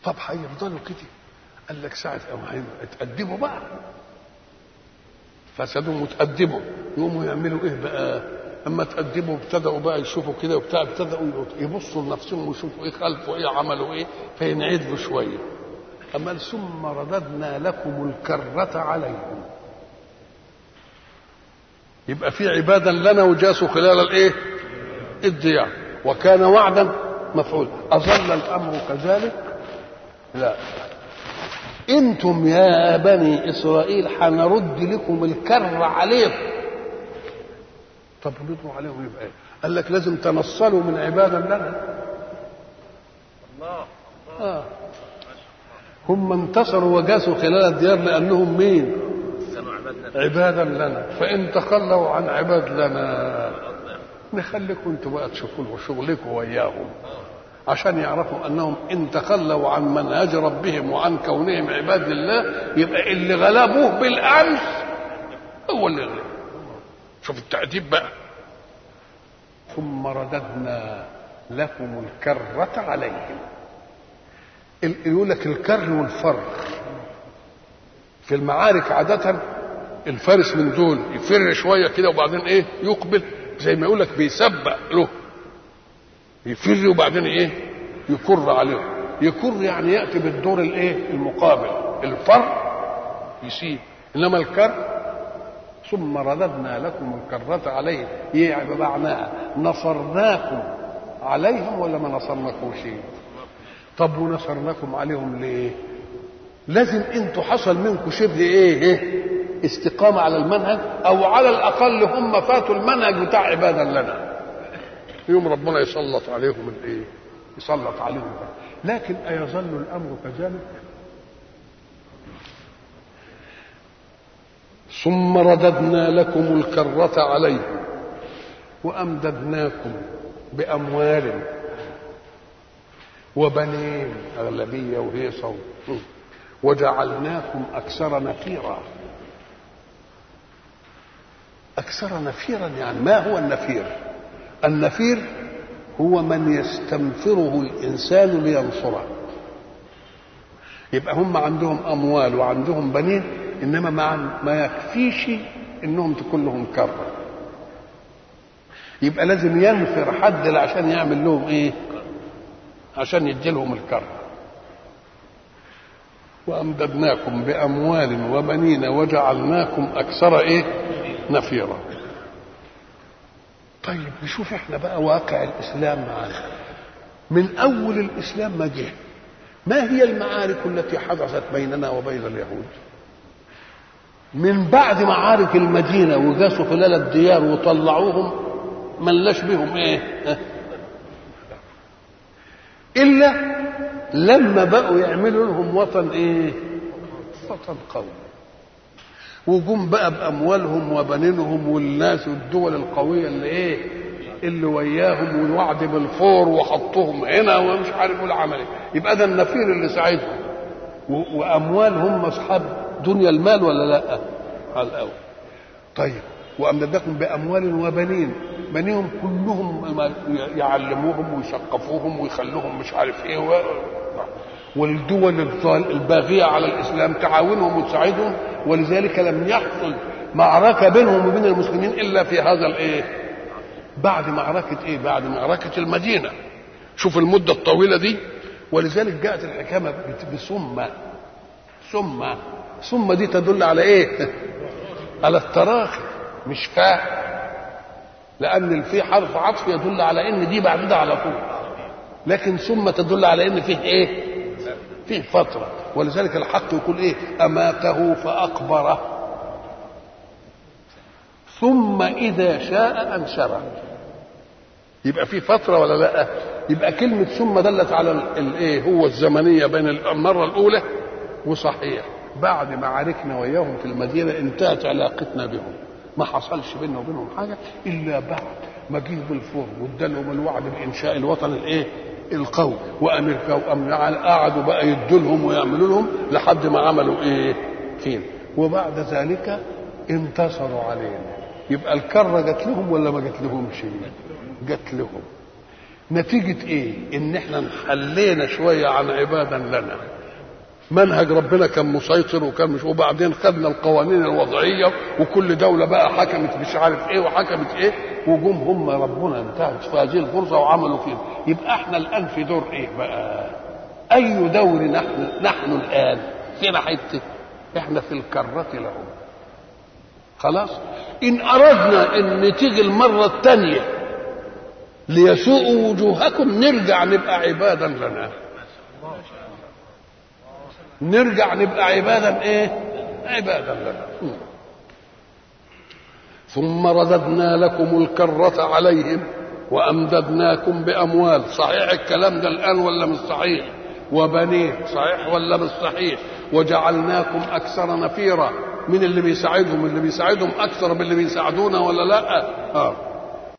طب هيفضلوا كده قال لك ساعة أما اتقدموا بقى فسدوا متقدموا يقوموا يعملوا ايه بقى اما تقدموا ابتدأوا بقى يشوفوا كده وبتاع ابتدأوا يبصوا لنفسهم ويشوفوا ايه خلفوا ايه عملوا ايه فينعدوا شوية أما ثم رددنا لكم الكرة عليهم يبقى في عبادا لنا وجاسوا خلال الايه الديار وكان وعدا مفعولا أظل الأمر كذلك لا انتم يا بني اسرائيل هنرد لكم الكر عليكم طب ردوا عليهم يبقى ايه قال لك لازم تنصلوا من عبادا لنا الله آه. هم انتصروا وجاسوا خلال الديار لانهم مين كانوا عبادنا عبادا لنا فان تخلوا عن عباد لنا نخليكم انتوا بقى تشوفوا شغلكم وياهم عشان يعرفوا انهم ان تخلوا عن منهج ربهم وعن كونهم عباد لله يبقى اللي غلبوه بالامس هو اللي غلب شوف التأديب بقى ثم رددنا لكم الكرة عليهم ال- يقول لك الكر والفر في المعارك عادة الفارس من دول يفر شوية كده وبعدين ايه يقبل زي ما يقول لك بيسبق له يفر وبعدين ايه يكر عليه يكر يعني ياتي بالدور الايه المقابل الفر يسيب انما الكر ثم رددنا لكم الكرة عليهم يعني معناها نصرناكم عليهم ولا ما نصرناكم شيء طب ونصرناكم عليهم ليه لازم انتوا حصل منكم شبه ايه, إيه؟ استقامة على المنهج او على الاقل هم فاتوا المنهج بتاع عبادا لنا يوم ربنا يسلط عليهم الايه يسلط عليهم لكن ايظل الامر كذلك ثم رددنا لكم الكرة عليهم وأمددناكم بأموال وبنين أغلبية وهيصة وجعلناكم أكثر نفيرا أكثر نفيرا يعني ما هو النفير النفير هو من يستنفره الإنسان لينصره يبقى هم عندهم أموال وعندهم بنين إنما ما, ما يكفيش إنهم تكون لهم كرة يبقى لازم ينفر حد عشان يعمل لهم إيه عشان يدي لهم الكرة وأمددناكم بأموال وبنين وجعلناكم أكثر إيه نفيرا طيب نشوف احنا بقى واقع الإسلام معانا من أول الإسلام ما جه ما هي المعارك التي حدثت بيننا وبين اليهود من بعد معارك المدينة وجاسوا خلال الديار وطلعوهم ملاش بهم ايه إلا لما بقوا يعملوا لهم وطن ايه وطن قومي وجم بقى باموالهم وبنينهم والناس والدول القويه اللي ايه اللي وياهم والوعد بالفور وحطهم هنا ومش عارف العمل يبقى ده النفير اللي ساعدهم و- واموال هم اصحاب دنيا المال ولا لا على الاول طيب وامددكم باموال وبنين بنيهم كلهم ما- يعلموهم ويثقفوهم ويخلوهم مش عارف ايه و... والدول الظال- الباغيه على الاسلام تعاونهم وتساعدهم ولذلك لم يحصل معركه بينهم وبين المسلمين الا في هذا الايه بعد معركه ايه بعد معركه المدينه شوف المده الطويله دي ولذلك جاءت الحكامه بت- بثم ثم ثم دي تدل على ايه على التراخي مش فاء لان في حرف عطف يدل على ان دي بعد ده على طول لكن ثم تدل على ان فيه ايه فيه فتره ولذلك الحق يقول ايه اماته فاقبره ثم اذا شاء انشره يبقى في فتره ولا لا يبقى كلمه ثم دلت على ال- الايه هو الزمنيه بين المره الاولى وصحيح بعد معاركنا وياهم في المدينه انتهت علاقتنا بهم ما حصلش بيننا وبينهم حاجه الا بعد ما جه بالفور وادالهم الوعد بانشاء الوطن الايه القوي وامريكا وأم قعدوا بقى يدوا لهم ويعملوا لهم لحد ما عملوا ايه فين وبعد ذلك انتصروا علينا يبقى الكره جت لهم ولا ما جت لهمش جت لهم نتيجة ايه ان احنا انحلينا شوية عن عبادا لنا منهج ربنا كان مسيطر وكان مش وبعدين خدنا القوانين الوضعية وكل دولة بقى حكمت مش عارف ايه وحكمت ايه وجم هم ربنا انتهت في هذه الفرصة وعملوا كده يبقى احنا الان في دور ايه بقى اي دور نحن نحن الان فين حته احنا في الكرة لهم خلاص ان اردنا ان تيجي المرة الثانية ليسوءوا وجوهكم نرجع نبقى عبادا لنا نرجع نبقى عبادا ايه عبادا لنا ثم رددنا لكم الكرة عليهم وأمددناكم بأموال صحيح الكلام ده الآن ولا مش صحيح وبنين صحيح ولا مش صحيح وجعلناكم أكثر نفيرا من اللي بيساعدهم اللي بيساعدهم أكثر من اللي بيساعدونا ولا لا آه.